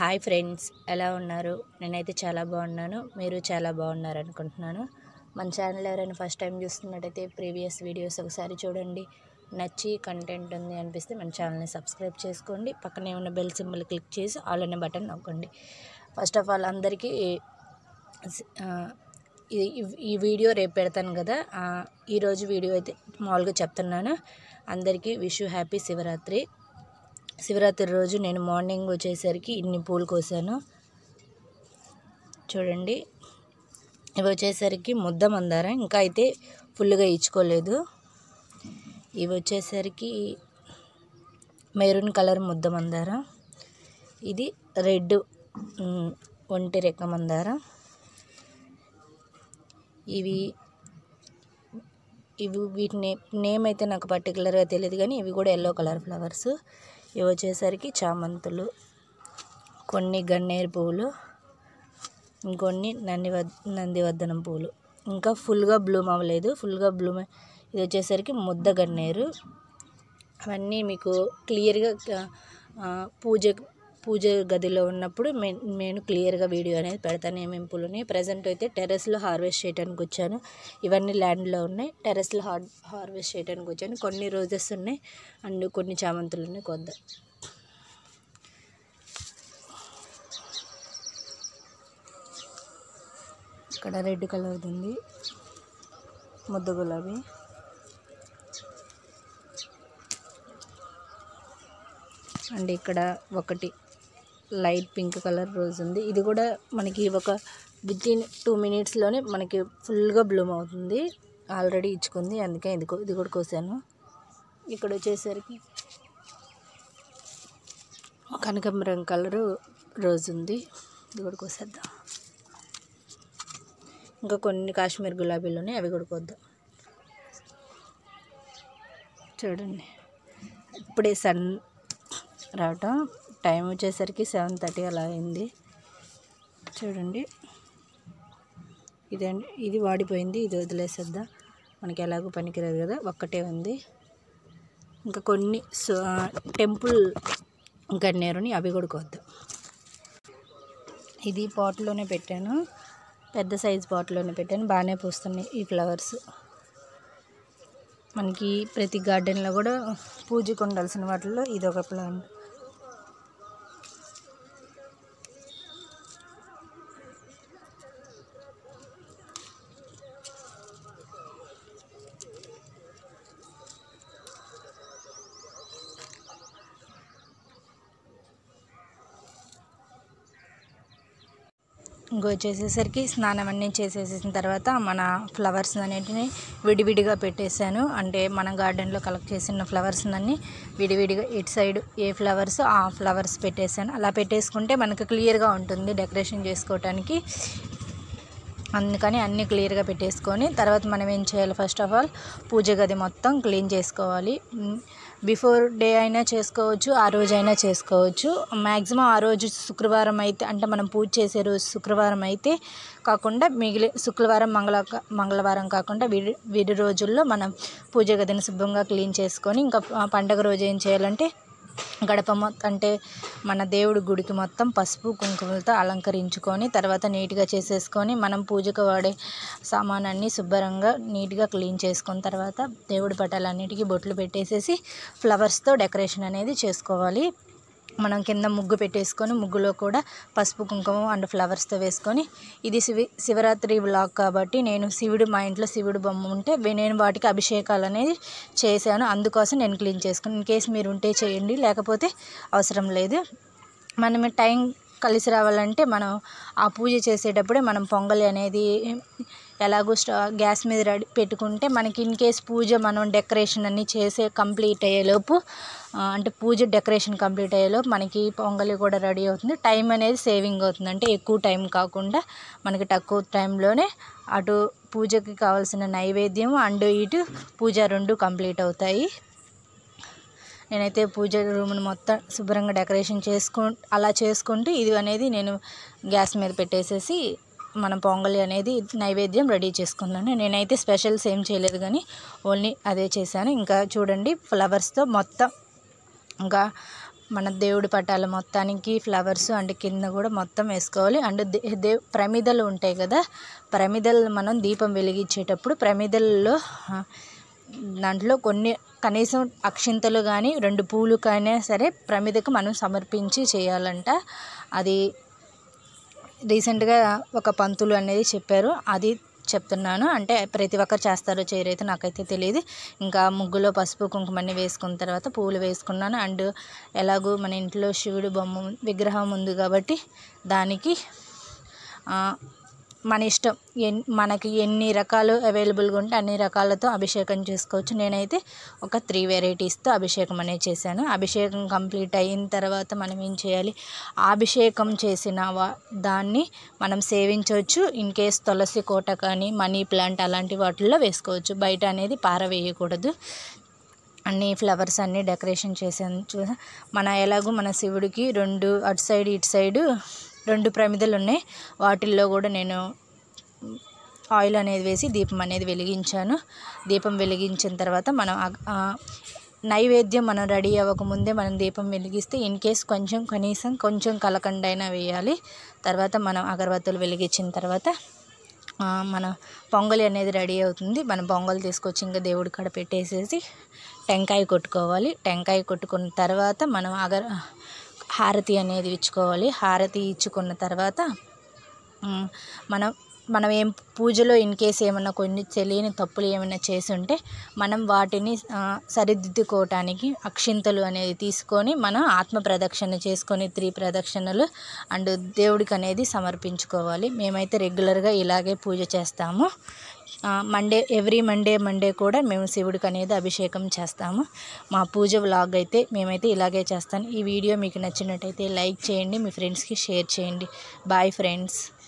hi friends ఎలా ఉన్నారు నేనైతే చాలా బాగున్నాను మీరు చాలా బాగున్నారు అనుకుంటున్నాను మన ఛానల్ ఎవరైనా ఫస్ట్ టైం చూస్తున్నట్టయితే ప్రీవియస్ వీడియోస్ ఒకసారి చూడండి నచ్చి కంటెంట్ ఉంది అనిపిస్తే మన ఛానల్ని సబ్స్క్రైబ్ చేసుకోండి పక్కనే ఉన్న బెల్ సింబల్ క్లిక్ చేసి ఆల్ అనే బటన్ నొక్కండి ఫస్ట్ ఆఫ్ ఆల్ అందరికీ ఆ, ఈ- ఈ- ఈ వీడియో రేపు పెడతాను కదా ఆ, ఈరోజు వీడియో అయితే మామూలుగా చెప్తున్నాను అందరికీ విష్ హ్యాపీ శివరాత్రి శివరాత్రి రోజు నేను మార్నింగ్ వచ్చేసరికి ఇన్ని పూలు కోసాను చూడండి ఇవి వచ్చేసరికి ముద్ద మందారం ఇంకా అయితే ఫుల్గా ఇచ్చుకోలేదు ఇవి వచ్చేసరికి మెరూన్ కలర్ ముద్ద మందారం ఇది రెడ్ ఉమ్, ఒంటి రెక్క మందారం ఇవి ఇవి వీటి నే నేమ్ అయితే నాకు పర్టికులర్గా తెలియదు కానీ ఇవి కూడా ఎల్లో కలర్ ఫ్లవర్స్ ఇవి వచ్చేసరికి చామంతులు కొన్ని గన్నేరు పువ్వులు ఇంకొన్ని నందివద్ నందివర్ధనం పువ్వులు ఇంకా ఫుల్గా బ్లూమ్ అవ్వలేదు ఫుల్గా బ్లూమ్ ఇది వచ్చేసరికి ముద్ద గన్నేరు అవన్నీ మీకు క్లియర్గా ఆ, పూజ పూజ గదిలో ఉన్నప్పుడు మే నేను క్లియర్గా వీడియో అనేది పెడతాను ఏమేమి పూలు ఉన్నాయి ప్రజెంట్ అయితే టెర్రస్లో హార్వెస్ట్ చేయడానికి వచ్చాను ఇవన్నీ ల్యాండ్లో ఉన్నాయి టెర్రస్లో హార్ హార్వెస్ట్ చేయడానికి వచ్చాను కొన్ని రోజెస్ ఉన్నాయి అండ్ కొన్ని చామంతులు ఉన్నాయి కొద్ద ఇక్కడ రెడ్ కలర్ ఉంది ముద్ద గులాబీ అండ్ ఇక్కడ ఒకటి లైట్ పింక్ కలర్ రోజ్ ఉంది ఇది కూడా మనకి ఒక విత్ ఇన్ టూ మినిట్స్లోనే మనకి ఫుల్గా బ్లూమ్ అవుతుంది ఆల్రెడీ ఇచ్చుకుంది అందుకే ఇది కూ- ఇది కూడా కోసాను ఇక్కడ వచ్చేసరికి కనకాంబరం కలరు రోజ్ ఉంది ఇది కూడా కోసేద్దాం ఇంకా కొన్ని కాశ్మీర్ గులాబీలు ఉన్నాయి అవి కూడా కోద్దాం చూడండి ఇప్పుడే సన్ రావటం టైం వచ్చేసరికి సెవెన్ థర్టీ అలా అయింది చూడండి ఇదండి ఇది వాడిపోయింది ఇది వదిలేసేద్దాం మనకి ఎలాగో పనికిరాదు కదా ఒక్కటే ఉంది ఇంకా కొన్ని సో- టెంపుల్ గన్నేరుని అవి కూడా కొద్దాం ఇది పాట్లోనే పెట్టాను పెద్ద సైజ్ పాట్లోనే పెట్టాను బాగానే పూస్తున్నాయి ఈ ఫ్లవర్స్ మనకి ప్రతి గార్డెన్లో కూడా పూజకు ఉండాల్సిన వాటిల్లో ఇది ఒక ప్లాంట్ ఇంకో వచ్చేసేసరికి స్నానం అన్నీ చేసేసిన తర్వాత మన ఫ్లవర్స్ అన్నిటిని విడివిడిగా పెట్టేశాను అంటే మన గార్డెన్లో కలెక్ట్ చేసిన ఫ్లవర్స్ అన్నీ విడివిడిగా ఇటు సైడ్ ఏ ఫ్లవర్స్ ఆ ఫ్లవర్స్ పెట్టేశాను అలా పెట్టేసుకుంటే మనకు క్లియర్గా ఉంటుంది డెకరేషన్ చేసుకోవటానికి అందుకని అన్నీ క్లియర్గా పెట్టేసుకొని తర్వాత మనం ఏం చేయాలి ఫస్ట్ ఆఫ్ ఆల్ పూజ గది మొత్తం క్లీన్ చేసుకోవాలి బిఫోర్ డే అయినా చేసుకోవచ్చు ఆ రోజు అయినా చేసుకోవచ్చు మ్యాక్సిమం ఆ రోజు శుక్రవారం అయితే అంటే మనం పూజ చేసే రోజు శుక్రవారం అయితే కాకుండా మిగిలి శుక్రవారం మంగళ మంగళవారం కాకుండా విడి విడి రోజుల్లో మనం పూజ గదిని శుభ్రంగా క్లీన్ చేసుకొని ఇంకా పండగ రోజు ఏం చేయాలంటే గడప మొత్తం అంటే మన దేవుడి గుడికి మొత్తం పసుపు కుంకుమలతో అలంకరించుకొని తర్వాత నీట్గా చేసేసుకొని మనం పూజకు వాడే సామానాన్ని శుభ్రంగా నీట్గా క్లీన్ చేసుకున్న తర్వాత దేవుడి పటాలన్నిటికీ బొట్లు పెట్టేసేసి ఫ్లవర్స్తో డెకరేషన్ అనేది చేసుకోవాలి మనం కింద ముగ్గు పెట్టేసుకొని ముగ్గులో కూడా పసుపు కుంకుమ అండ్ ఫ్లవర్స్తో వేసుకొని ఇది శివి శివరాత్రి వ్లాగ్ కాబట్టి నేను శివుడు మా ఇంట్లో శివుడు బొమ్మ ఉంటే వే- నేను వాటికి అభిషేకాలు అనేది చేశాను అందుకోసం నేను క్లీన్ చేసుకుని ఇన్ కేసు మీరు ఉంటే చేయండి లేకపోతే అవసరం లేదు మనం టైం కలిసి రావాలంటే మనం ఆ పూజ చేసేటప్పుడే మనం పొంగలి అనేది ఎలాగో స్టా గ్యాస్ మీద రెడీ పెట్టుకుంటే మనకి ఇన్ కేస్ పూజ మనం డెకరేషన్ అన్నీ చేసే కంప్లీట్ అయ్యేలోపు ఆ, అంటే పూజ డెకరేషన్ కంప్లీట్ అయ్యేలోపు మనకి పొంగలి కూడా రెడీ అవుతుంది టైం అనేది సేవింగ్ అవుతుంది అంటే ఎక్కువ టైం కాకుండా మనకి తక్కువ టైంలోనే అటు పూజకి కావాల్సిన నైవేద్యం అండ్ ఇటు పూజ రెండు కంప్లీట్ అవుతాయి నేనైతే పూజ రూమ్ని మొత్తం శుభ్రంగా డెకరేషన్ చేసుకు అలా చేసుకుంటూ ఇది అనేది నేను గ్యాస్ మీద పెట్టేసేసి మనం పొంగలి అనేది నైవేద్యం రెడీ చేసుకున్నాను నేనైతే స్పెషల్స్ ఏం చేయలేదు కానీ ఓన్లీ అదే చేశాను ఇంకా చూడండి ఫ్లవర్స్తో మొత్తం ఇంకా మన దేవుడి పటాల మొత్తానికి ఫ్లవర్స్ అండ్ కింద కూడా మొత్తం వేసుకోవాలి అండ్ దే దేవ్ ప్రమిదలు ఉంటాయి కదా ప్రమిదలు మనం దీపం వెలిగించేటప్పుడు ప్రమిదల్లో ఆ, దాంట్లో కొన్ని కనీసం అక్షింతలు కానీ రెండు పూలు కానీ సరే ప్రమిదకు మనం సమర్పించి చేయాలంట అది రీసెంట్గా ఒక పంతులు అనేది చెప్పారు అది చెప్తున్నాను అంటే ప్రతి ఒక్కరు చేస్తారో చేయరైతే నాకైతే తెలియదు ఇంకా ముగ్గులో పసుపు కుంకుమ అన్ని వేసుకున్న తర్వాత పువ్వులు వేసుకున్నాను అండ్ ఎలాగో మన ఇంట్లో శివుడు బొమ్మ విగ్రహం ఉంది కాబట్టి దానికి ఆ, మన ఇష్టం ఎన్ మనకి ఎన్ని రకాలు అవైలబుల్గా ఉంటే అన్ని రకాలతో అభిషేకం చేసుకోవచ్చు నేనైతే ఒక త్రీ వెరైటీస్తో అభిషేకం అనేది చేశాను అభిషేకం కంప్లీట్ అయిన తర్వాత మనం ఏం చేయాలి ఆ అభిషేకం చేసిన వా దాన్ని మనం సేవించవచ్చు ఇన్ కేస్ తులసి కోట కానీ మనీ ప్లాంట్ అలాంటి వాటిల్లో వేసుకోవచ్చు బయట అనేది పారవేయకూడదు అన్ని ఫ్లవర్స్ అన్నీ డెకరేషన్ చేసాను చూసా మన ఎలాగో మన శివుడికి రెండు అటు సైడ్ ఇటు సైడు రెండు ప్రమిదలు ఉన్నాయి వాటిల్లో కూడా నేను ఆయిల్ అనేది వేసి దీపం అనేది వెలిగించాను దీపం వెలిగించిన తర్వాత మనం ఆ- ఆ నైవేద్యం మనం రెడీ అవ్వకముందే మనం దీపం వెలిగిస్తే ఇన్ కేస్ కొంచెం కనీసం కొంచెం కలకండ అయినా వేయాలి తర్వాత మనం అగరబత్తులు వెలిగించిన తర్వాత ఆ, మన పొంగలి అనేది రెడీ అవుతుంది మనం పొంగల్ తీసుకొచ్చి ఇంకా దేవుడి కాడ పెట్టేసేసి టెంకాయ కొట్టుకోవాలి టెంకాయ కొట్టుకున్న తర్వాత మనం అగర హారతి అనేది ఇచ్చుకోవాలి హారతి ఇచ్చుకున్న తర్వాత మ్, మనం మనం ఏం పూజలో ఇన్ కేస్ ఏమన్నా కొన్ని తెలియని తప్పులు ఏమైనా చేసి ఉంటే మనం వాటిని ఆ, సరిదిద్దుకోవటానికి అక్షింతలు అనేది తీసుకొని మనం ఆత్మ ప్రదక్షిణ చేసుకొని త్రీ ప్రదక్షిణలు అండ్ దేవుడికి అనేది సమర్పించుకోవాలి మేమైతే రెగ్యులర్గా ఇలాగే పూజ చేస్తాము మండే ఎవ్రీ మండే మండే కూడా మేము శివుడికి అనేది అభిషేకం చేస్తాము మా పూజ వ్లాగ్ అయితే మేమైతే ఇలాగే చేస్తాను ఈ వీడియో మీకు నచ్చినట్టయితే లైక్ చేయండి మీ ఫ్రెండ్స్కి షేర్ చేయండి బాయ్ ఫ్రెండ్స్